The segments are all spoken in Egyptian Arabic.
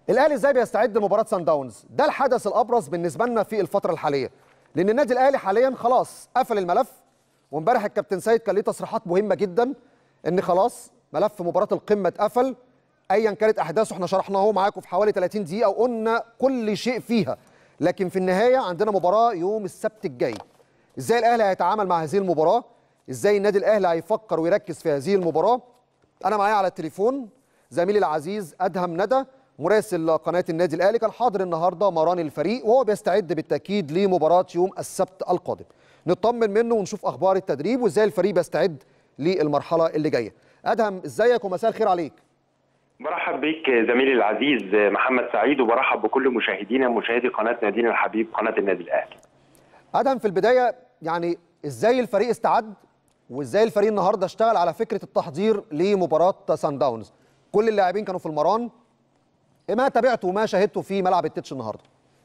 الاهلي ازاي بيستعد لمباراه سان داونز ده الحدث الابرز بالنسبه لنا في الفتره الحاليه لان النادي الاهلي حاليا خلاص قفل الملف وامبارح الكابتن سيد كان ليه تصريحات مهمه جدا ان خلاص ملف مباراه القمه اتقفل ايا كانت احداثه احنا شرحناه معاكم في حوالي 30 دقيقه وقلنا كل شيء فيها لكن في النهايه عندنا مباراه يوم السبت الجاي ازاي الاهلي هيتعامل مع هذه المباراه ازاي النادي الاهلي هيفكر ويركز في هذه المباراه انا معايا على التليفون زميلي العزيز ادهم ندى مراسل قناه النادي الاهلي كان حاضر النهارده مران الفريق وهو بيستعد بالتاكيد لمباراه يوم السبت القادم نطمن منه ونشوف اخبار التدريب وازاي الفريق بيستعد للمرحله اللي جايه ادهم ازيك ومساء الخير عليك برحب بيك زميلي العزيز محمد سعيد وبرحب بكل مشاهدينا مشاهدي قناه نادينا الحبيب قناه النادي الاهلي ادهم في البدايه يعني ازاي الفريق استعد وازاي الفريق النهارده اشتغل على فكره التحضير لمباراه سان داونز كل اللاعبين كانوا في المران ما تابعته وما شاهدته في ملعب التتش النهارده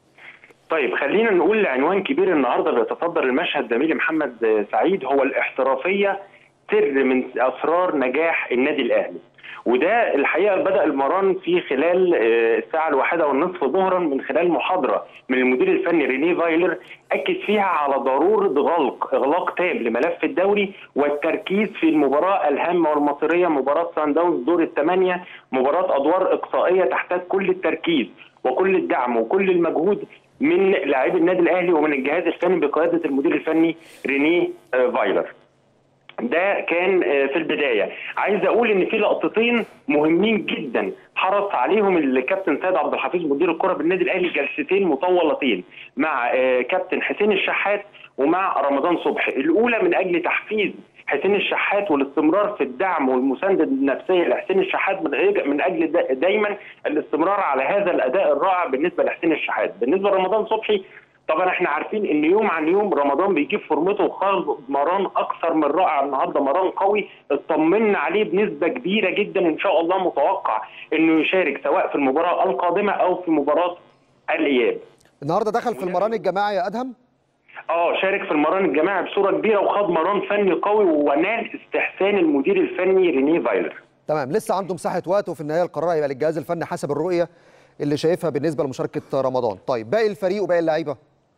طيب خلينا نقول عنوان كبير النهارده بيتصدر المشهد زميلي محمد سعيد هو الاحترافيه سر من اسرار نجاح النادي الاهلي وده الحقيقه بدا المران في خلال الساعه الواحده والنصف ظهرا من خلال محاضره من المدير الفني ريني فايلر اكد فيها على ضروره غلق اغلاق تام لملف الدوري والتركيز في المباراه الهامه والمصيريه مباراه سان داونز دور الثمانيه مباراه ادوار اقصائيه تحتاج كل التركيز وكل الدعم وكل المجهود من لاعبي النادي الاهلي ومن الجهاز الفني بقياده المدير الفني ريني فايلر ده كان في البدايه عايز اقول ان في لقطتين مهمين جدا حرص عليهم الكابتن سيد عبد الحفيظ مدير الكره بالنادي الاهلي جلستين مطولتين مع كابتن حسين الشحات ومع رمضان صبحي الاولى من اجل تحفيز حسين الشحات والاستمرار في الدعم والمسانده النفسيه لحسين الشحات من اجل دايما الاستمرار على هذا الاداء الرائع بالنسبه لحسين الشحات بالنسبه لرمضان صبحي طبعا احنا عارفين ان يوم عن يوم رمضان بيجيب فورمته وخاض مران اكثر من رائع النهارده مران قوي اطمنا عليه بنسبه كبيره جدا ان شاء الله متوقع انه يشارك سواء في المباراه القادمه او في مباراه الاياب. النهارده دخل في المران الجماعي يا ادهم؟ اه شارك في المران الجماعي بصوره كبيره وخاض مران فني قوي ونال استحسان المدير الفني ريني فايلر. تمام لسه عنده مساحه وقت وفي النهايه القرار هيبقى للجهاز الفني حسب الرؤيه اللي شايفها بالنسبه لمشاركه رمضان. طيب باقي الفريق وباقي اللعيبه؟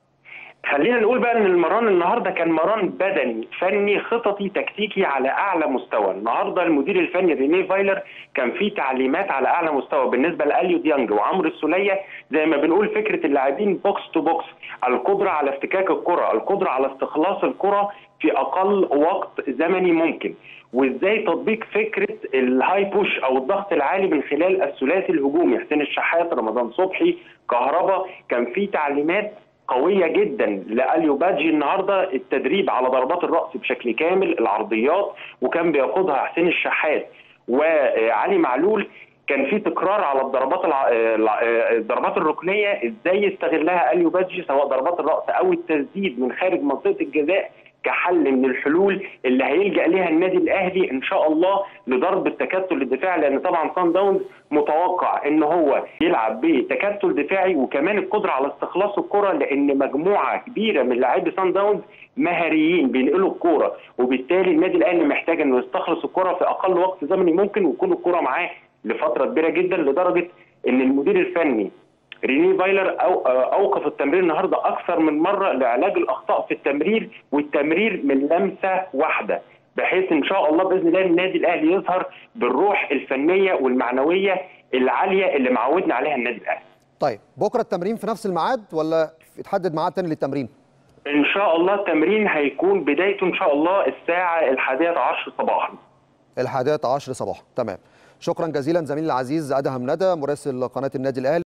خلينا نقول بقى ان المران النهارده كان مران بدني فني خططي تكتيكي على اعلى مستوى النهارده المدير الفني ريني فايلر كان في تعليمات على اعلى مستوى بالنسبه لاليو ديانج وعمرو السوليه زي ما بنقول فكره اللاعبين بوكس تو بوكس القدره على افتكاك الكره القدره على استخلاص الكره في اقل وقت زمني ممكن وازاي تطبيق فكره الهاي بوش او الضغط العالي من خلال الثلاثي الهجومي حسين الشحات رمضان صبحي كهربا كان في تعليمات قويه جدا لاليو بادجي النهارده التدريب على ضربات الراس بشكل كامل العرضيات وكان بياخدها حسين الشحات وعلي معلول كان في تكرار على الضربات الع... الضربات الركنيه ازاي يستغلها اليو بادجي سواء ضربات الراس او التسديد من خارج منطقه الجزاء كحل من الحلول اللي هيلجا ليها النادي الاهلي ان شاء الله لضرب التكتل الدفاعي لان طبعا سان داونز متوقع ان هو يلعب بتكتل دفاعي وكمان القدره على استخلاص الكره لان مجموعه كبيره من لاعبي سان داونز مهاريين بينقلوا الكوره وبالتالي النادي الاهلي محتاج انه يستخلص الكره في اقل وقت زمني ممكن ويكون الكره معاه لفتره كبيره جدا لدرجه ان المدير الفني ريني فايلر أو اوقف التمرير النهارده اكثر من مره لعلاج الاخطاء في التمرير والتمرير من لمسه واحده بحيث ان شاء الله باذن الله النادي الاهلي يظهر بالروح الفنيه والمعنويه العاليه اللي معودنا عليها النادي الاهلي. طيب بكره التمرين في نفس الميعاد ولا يتحدد ميعاد تاني للتمرين؟ ان شاء الله التمرين هيكون بدايته ان شاء الله الساعه الحادية عشر صباحا. الحادية عشر صباحا تمام. شكرا جزيلا زميلي العزيز ادهم ندى مراسل قناه النادي الاهلي